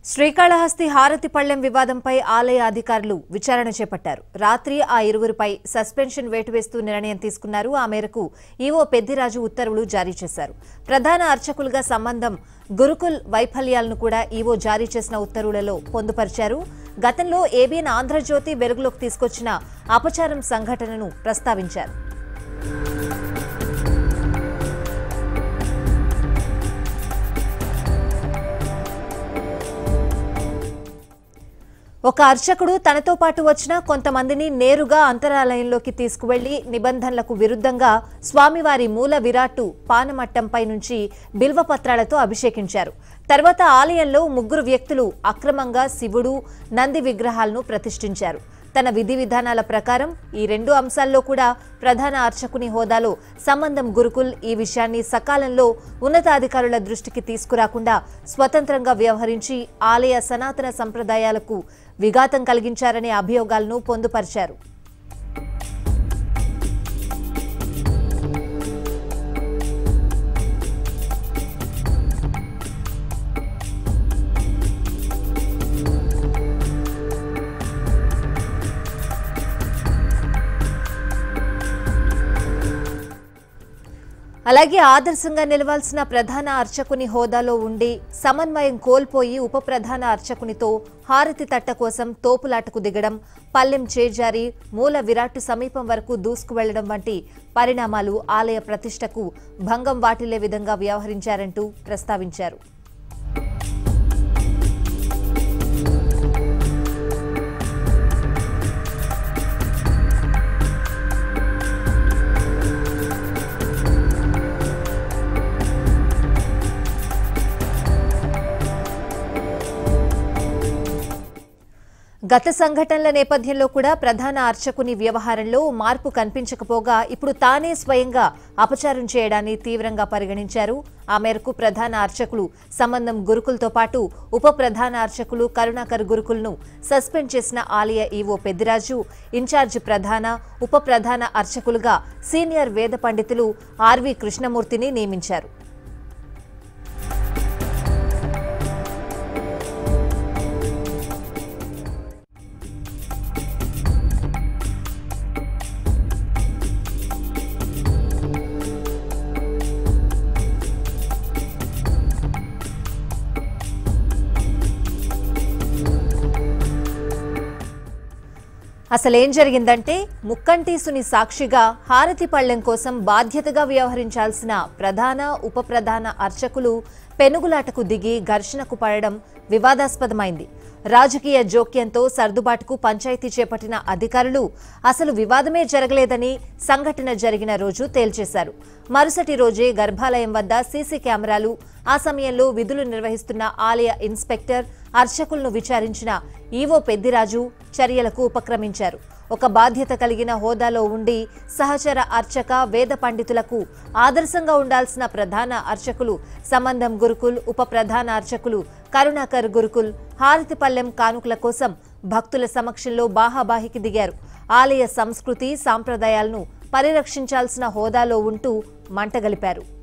శ్రీకాళహస్తి హారతి పళ్లెం వివాదంపై ఆలయ అధికారులు విచారణ చేపట్టారు రాత్రి ఆ ఇరువురిపై సస్పెన్షన్ వేటు వేస్తూ నిర్ణయం తీసుకున్నారు ఆ మేరకు ఈవో పెద్దిరాజు ఉత్తర్వులు జారీ చేశారు ప్రధాన అర్చకులుగా సంబంధం గురుకుల్ వైఫల్యాలను కూడా ఈవో జారీ చేసిన ఉత్తర్వులలో పొందుపరిచారు గతంలో ఏబిఎన్ ఆంధ్రజ్యోతి వెలుగులోకి తీసుకొచ్చిన అపచారం సంఘటనను ప్రస్తావించారు ఒక అర్చకుడు తనతో పాటు వచ్చిన కొంతమందిని నేరుగా అంతరాలయంలోకి తీసుకువెళ్లి నిబంధనలకు విరుద్ధంగా స్వామివారి మూల విరాట్టు పానమట్టంపై నుంచి బిల్వపత్రాలతో అభిషేకించారు తర్వాత ఆలయంలో ముగ్గురు వ్యక్తులు అక్రమంగా శివుడు నంది విగ్రహాలను ప్రతిష్ఠించారు తన విధి విధానాల ప్రకారం ఈ రెండు అంశాల్లో కూడా ప్రధాన అర్చకుని హోదాలో సంబంధం గురుకుల్ ఈ విషయాన్ని సకాలంలో ఉన్నతాధికారుల దృష్టికి తీసుకురాకుండా స్వతంత్రంగా వ్యవహరించి ఆలయ సనాతన సంప్రదాయాలకు విఘాతం కలిగించారనే అభియోగాలను పొందుపరిచారు అలాగే ఆదర్శంగా నిలవాల్సిన ప్రధాన అర్చకుని హోదాలో ఉండి సమన్వయం కోల్పోయి ఉప ప్రధాన అర్చకునితో హారతి తట్ట కోసం తోపులాటకు దిగడం పల్లెం చేజారి మూల విరాట్టు సమీపం వరకు దూసుకు వెళ్లడం వంటి పరిణామాలు ఆలయ ప్రతిష్టకు భంగం వాటిల్లే విధంగా వ్యవహరించారంటూ ప్రస్తావించారు గత సంఘటనల నేపథ్యంలో కూడా ప్రధాన అర్చకుని వ్యవహారంలో మార్పు కనిపించకపోగా ఇప్పుడు తానే స్వయంగా అపచారం చేయడాన్ని తీవ్రంగా పరిగణించారు ఆ మేరకు ప్రధాన అర్చకులు సంబంధం గురుకులతో పాటు ఉప ప్రధాన అర్చకులు కరుణాకర్ గురుకుల్ను సస్పెండ్ చేసిన ఆలయ ఈవో పెద్దిరాజు ఇన్ఛార్జ్ ప్రధాన ఉప ప్రధాన అర్చకులుగా సీనియర్ వేద పండితులు ఆర్వి కృష్ణమూర్తిని నియమించారు అసలేం జరిగిందంటే ముక్కంటీసుని సాక్షిగా హారతి పళ్లెం కోసం బాధ్యతగా వ్యవహరించాల్సిన ప్రధాన ఉప ప్రధాన అర్చకులు పెనుగులాటకు దిగి ఘర్షణకు పడడం వివాదాస్పదమైంది రాజకీయ జోక్యంతో సర్దుబాటుకు పంచాయతీ చేపట్టిన అధికారులు అసలు వివాదమే జరగలేదని సంఘటన జరిగిన రోజు తేల్చేశారు మరుసటి రోజే గర్భాలయం వద్ద సీసీ కెమెరాలు ఆ సమయంలో విధులు నిర్వహిస్తున్న ఆలయ ఇన్స్పెక్టర్ అర్చకులను విచారించిన ఈవో పెద్దిరాజు చర్యలకు ఉపక్రమించారు ఒక బాధ్యత కలిగిన హోదాలో ఉండి సహచర అర్చక వేద పండితులకు ఆదర్శంగా ఉండాల్సిన ప్రధాన అర్చకులు సంబంధం గురుకుల్ ఉప ప్రధాన అర్చకులు కరుణాకర్ గురుకుల్ హారతిపల్లెం కానుకల కోసం భక్తుల సమక్షంలో బాహాబాహికి దిగారు ఆలయ సంస్కృతి సాంప్రదాయాలను పరిరక్షించాల్సిన హోదాలో ఉంటూ మంటగలిపారు